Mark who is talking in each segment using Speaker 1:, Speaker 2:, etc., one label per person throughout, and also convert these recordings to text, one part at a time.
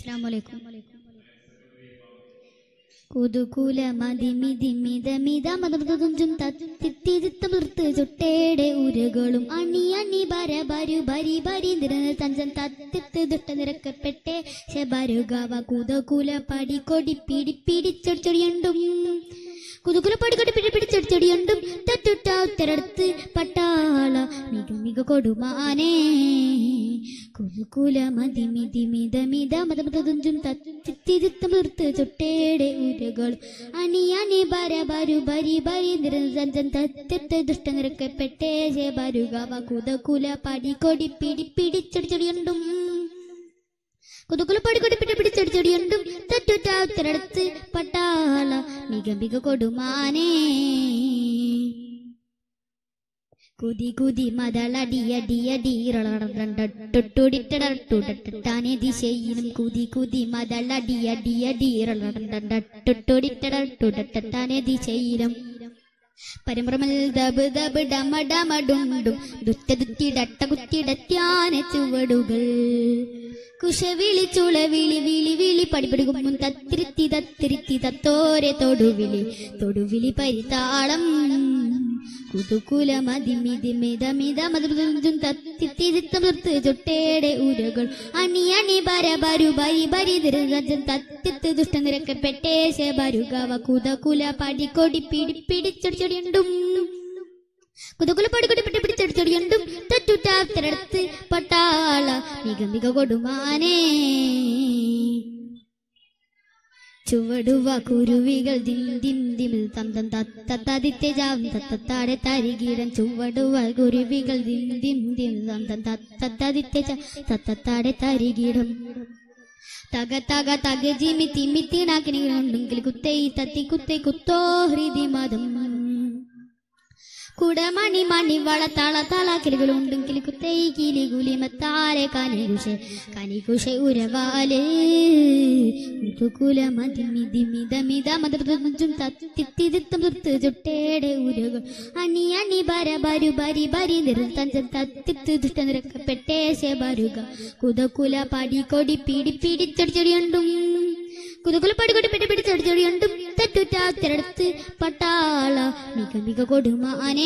Speaker 1: അസ്സലാമലൈക്കും കുതുകുല മതിമിതിമിത മിത മതമതുഞ്ചും തത്തിത്തിരുത്തമിർത്ത് ചുട്ടേടെ ഉരകളും അണി അണി ബര ബരു ബരി ബരി നിരന തഞ്ചൻ തത്തിത്ത് ദുഷ്ട നിരക്കപ്പെട്ടെ ശബരുഗവ കുതകുല പടി കൊടി പിടി പിടിച്ചൊടിച്ചൊടിയുണ്ടും കുതുകുല പടി കൊടി പിടി പിടിച്ചൊടിച്ചൊടിയുണ്ടും തട്ടുട്ട ഉത്തരടുത്ത് പട്ടാള മിക മിക കൊടുമാനേ കുലുകുല മതി മിതി മിത മിത മത മത തുഞ്ചും തത്തിരുത്തമിർത്ത് ചുട്ടേടെ ഉരകൾ അണി അണി ബര ബരു ബരി ബരി നിരഞ്ജൻ തത്തിത്ത് ദുഷ്ട നിരക്കപ്പെട്ടേ ജെ ബരുഗവ കുതകുല പടി കൊടി പിടി പിടിച്ചൊടിച്ചൊടിയുണ്ടും കുതുകുല പടി കൊടി പിടി പിടിച്ചൊടിച്ചൊടിയുണ്ടും തട്ടുറ്റ ഉത്തരടുത്ത് പട്ടാള മിക മിക കൊടുമാനേ കുതി കുതി മതളടിയടിയടീറളടട്ടൊട്ടിട്ടടട്ടുടട്ടാനെ ദിശയിലും കുതി കുതി മതളടിയടിയടീറളടട്ടൊട്ടിട്ടടട്ടുടട്ടാനെ ദിശയിലും പരമ്പ്രമൽ ദബ് ദബ് ഡമ ഡമടുണ്ടും ദുറ്റതുറ്റിടട്ട കുത്തിടത്യാന ചുവടുകൾ കുശവിളി ചുളവിളി വിളി വിളി പടിപിടികുമ്പും തത്തിരുത്തി തത്തിരുത്തി തത്തോരെ തൊടുവിളി തൊടുവിളി പരിതാളം കുതുകുല മതിമിതി മിത മിത മതും തത്തിത്തിരുത്തമിർത്ത് ചുട്ടേടെ ഉരകൾ അണി അണി ബര ബരു ബരി ബരി ദിരജൻ തത്തിത്ത് ദുഷ്ട നിരക്കപ്പെട്ടേ ശബരുഗവ കുതകുല പടി കൊടി പിടി പിടിച്ചൊടിച്ചൊടിയുണ്ടും കുതുകുല പടി കൊടി പിടി പിടിച്ചൊടിച്ചൊടിയുണ്ടും തറ്റുറ്റാത്തരടുത്ത് പട്ടാള മിക മിക കൊടുമാനേ ചുവടുവ കുരുവികൾ ദിം ദിം ദിമിൽ തന്തം തത്തതിത്തെ ജാവും തത്തത്താടെ തരികിടം ചുവടുവ കുരുവികൾ ദിം ദിം ദിം തന്തം തത്തതിത്തെ തത്തത്താടെ തരികിടം തക തക തക ജിമി തിമി തിണാക്കിനെങ്കിൽ കുത്തൈ തത്തി കുത്തൈ കുത്തോ ഹൃതി മതം കുടമണി മണി വള തള തള കിളികളുണ്ടെങ്കിൽ കുത്തൈ കിളി കുലിമത്താരെ കനികുശ കനികുശ ഉരവാല് കുല മതി മിതി മിത മിത മതും തത്തിത്തിരുത്തം തുർത്ത് ചുട്ടേടെ ഉരകൾ അണി അണി ബര ബരു ബരി ബരി നിറ തഞ്ചം തത്തിത്ത് ദുഷ്ട നിരക്കപ്പെട്ടേ ശബരുക കുതകുല പടി കൊടി പിടി പിടിച്ചടിച്ചടിയുണ്ടും കുതുകുല പടികൊടി പിടി പിടിച്ചടിച്ചടിയുണ്ടും തെറ്റുറ്റാത്തിരടുത്ത് പട്ടാള മിക മിക കൊടുമാനേ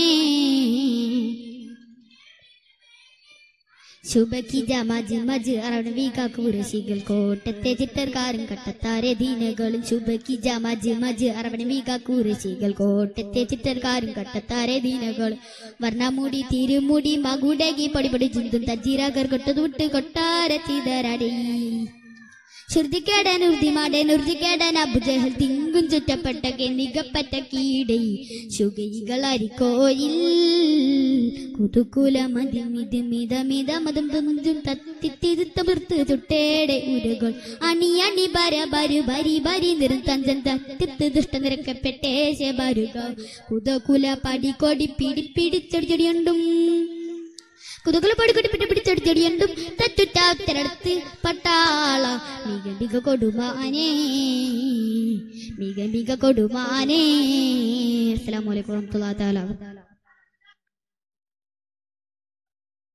Speaker 1: ശുഭക്കി ജമജ് മജ് അറവണ വീകാക്കൂരശികൾ കോട്ടത്തെ ചിട്ടർക്കാരും കട്ടത്താരെ ദീനകളും ശുഭക്കി ജമജ് മജ് അറവണ വീകാക്കൂരശികൾ കോട്ടത്തെ ചിട്ടർക്കാരും കട്ടത്താരെ ദീനകളും വർണ്ണമുടി തിരുമുടി മകുടകി പൊടിപൊടി ചിന്തും തജ്ജിരാകർ കൊട്ടതുവിട്ട് കൊട്ടാര ചിതരടി ശ്രുതിക്കേടൻ ഉർദിമാടൻ ഉർദിക്കേടൻ അബുജഹൽ തിങ്കും ചുറ്റപ്പെട്ട കെന്നികപ്പറ്റ കീടൈ ശുഗൈകൾ അരിക്കോയിൽ കുതുകുല മതി മിതി മിത മിത മതം തുഞ്ചും തത്തിത്തിരുത്തമിർത്ത് ചുട്ടേടെ ഉരകൾ അണി അണി ബര ബരു ബരി ബരി നിറം തഞ്ചൻ തത്തിത്ത് ദുഷ്ട നിരക്കപ്പെട്ടേ ശബരുക കുതകുല പടി കൊടി പിടി പിടിച്ചടിച്ചടിയുണ്ടും കുതുകുല പടിക്കൊടി പിടി പിടിച്ചടിച്ചടിയുണ്ടും തറ്റുറ്റാത്തരടുത്ത് പട്ടാള മിക മിക കൊടുമാനേ മിക മിക കൊടുമാനേ അസ്സലാമു അലൈക്കും വറഹ്മത്തുള്ളാഹി തആല